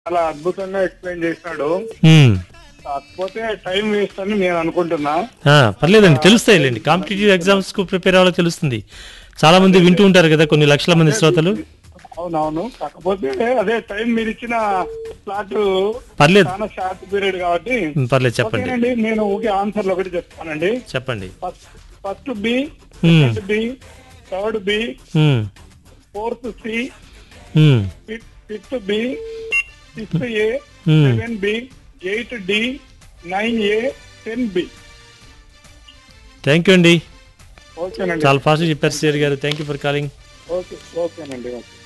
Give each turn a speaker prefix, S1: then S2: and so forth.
S1: చాలా అద్భుతంగా ఎక్స్ప్లెయిన్ చేసినాడు
S2: ఉమ్.
S1: కాకపోతే టైం వేస్ట్ అని నేను అనుకుంటున్నా
S2: ఆ, పర్లేదండి తెలుస్తాయిలేండి కాంపిటేటివ్ ఎగ్జామ్స్ కు ప్రిపేర్ అవ్వాలో తెలుస్తుంది చాలా మంది వింటూ ఉంటారు కదా కొన్ని లక్షల మంది శ్రోతలు
S1: అవునవును కాకపోతే అదే టైం మీరు ఇచ్చిన స్లాట్
S2: పర్లేదు
S1: చాలా షార్ట్ పీరియడ్ కాబట్టి
S2: ఉమ్, పర్లేదు చెప్పండి
S1: ఓకేనండి నేను ఊకే ఆన్సర్లు ఒకటి చెప్తానండి
S2: చెప్పండి
S1: first first B
S2: Hmm.
S1: Second B third B
S2: um,
S1: fourth C
S2: um,
S1: fifth B sixth A
S2: Hmm.
S1: Seven B eight D nine A ten B
S2: thank you అండి
S1: ఓకేనండి
S2: చాలా ఫాస్ట్ చెప్పారు సిఆర్ గారు thank you for calling
S1: okay ఓకేనండి okay